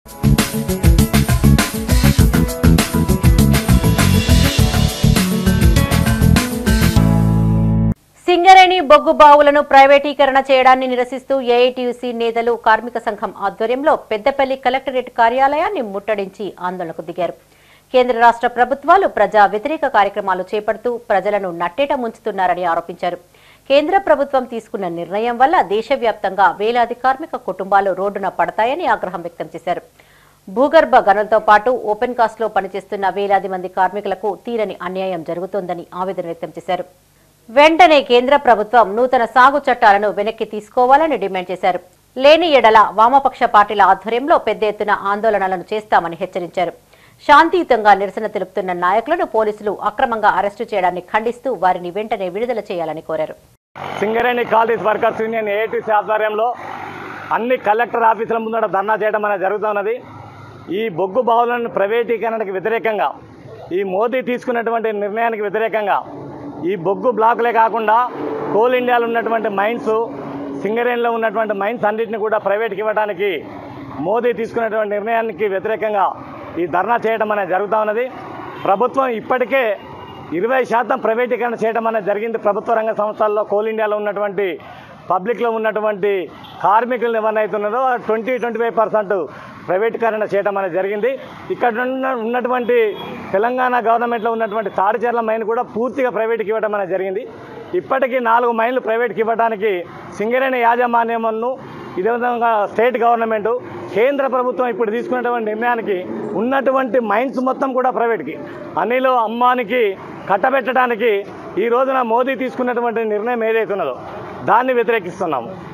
సింగరేణి బొగ్గు బావులను ప్రైవేటీకరణ చేయడాన్ని నిరసిస్తూ ఏఐటీయూసీ నేతలు కార్మిక సంఘం ఆధ్వర్యంలో పెద్దపల్లి కలెక్టరేట్ కార్యాలయాన్ని ముట్టడించి ఆందోళనకు దిగారు కేంద్ర రాష్ట్ర ప్రభుత్వాలు ప్రజా వ్యతిరేక కార్యక్రమాలు చేపడుతూ ప్రజలను నట్టేట ముంచుతున్నారని ఆరోపించారు కేంద్ర ప్రభుత్వం తీసుకున్న నిర్ణయం వల్ల దేశవ్యాప్తంగా వేలాది కార్మిక కుటుంబాలు రోడ్డున పడతాయని ఆగ్రహం వ్యక్తం చేశారు భూగర్భ గనులతో పాటు ఓపెన్ కాస్ట్ లో పనిచేస్తున్న వేలాది మంది కార్మికులకు తీరని అన్యాయం జరుగుతోందని ఆవేదన వ్యక్తం చేశారు వెంటనే కేంద్ర ప్రభుత్వం నూతన సాగు చట్టాలను వెనక్కి తీసుకోవాలని డిమాండ్ చేశారు లేని ఎడల వామపక్ష పార్టీల ఆధ్వర్యంలో పెద్ద ఎత్తున ఆందోళనలను చేస్తామని హెచ్చరించారు శాంతియుతంగా నిరసన తెలుపుతున్న నాయకులను పోలీసులు అక్రమంగా అరెస్టు చేయడాన్ని ఖండిస్తూ వారిని వెంటనే విడుదల చేయాలని కోరారు Singareni college workers union AITC ఆధ్వర్యంలో అన్ని కలెక్టర్ ఆఫీసుల ముందర ధర్నా చేయడం అనేది జరుగుతున్నది ఈ బొగ్గు బావులను ప్రైవేటీకరణకు వ్యతిరేకంగా ఈ మోదీ తీసుకున్నటువంటి నిర్ణయానికి వ్యతిరేకంగా ఈ బొగ్గు బ్లాకులే కాకుండా కోల్ ఇండియాలో ఉన్నటువంటి మైన్స్ సింగరేణిలో ఉన్నటువంటి మైన్స్ అన్నింటిని కూడా ప్రైవేట్కి ఇవ్వడానికి మోదీ తీసుకున్నటువంటి నిర్ణయానికి వ్యతిరేకంగా ఈ ధర్నా చేయడం అనేది జరుగుతూ ఉన్నది ప్రభుత్వం ఇప్పటికే ఇరవై శాతం ప్రైవేటీకరణ చేయడం అనేది జరిగింది ప్రభుత్వ రంగ సంస్థల్లో కోల్ ఇండియాలో ఉన్నటువంటి పబ్లిక్లో ఉన్నటువంటి కార్మికులు ఎవరైతే ఉన్నారో ట్వంటీ ట్వంటీ ఫైవ్ పర్సెంట్ ప్రైవేటీకరణ చేయడం అనేది జరిగింది ఇక్కడ ఉన్న ఉన్నటువంటి తెలంగాణ గవర్నమెంట్లో ఉన్నటువంటి తాడిచెర్ల మైన్ కూడా పూర్తిగా ప్రైవేట్కి ఇవ్వడం అనేది జరిగింది ఇప్పటికీ నాలుగు మైన్లు ప్రైవేట్కి ఇవ్వడానికి సింగరేణి యాజమాన్యములను ఇదే విధంగా స్టేట్ గవర్నమెంట్ కేంద్ర ప్రభుత్వం ఇప్పుడు తీసుకున్నటువంటి నిర్ణయానికి ఉన్నటువంటి మైన్స్ మొత్తం కూడా ప్రైవేట్కి అనిలో అమ్మానికి కట్టబెట్టడానికి ఈ రోజున మోదీ తీసుకున్నటువంటి నిర్ణయం ఏదైతే ఉన్నదో దాన్ని వ్యతిరేకిస్తున్నాము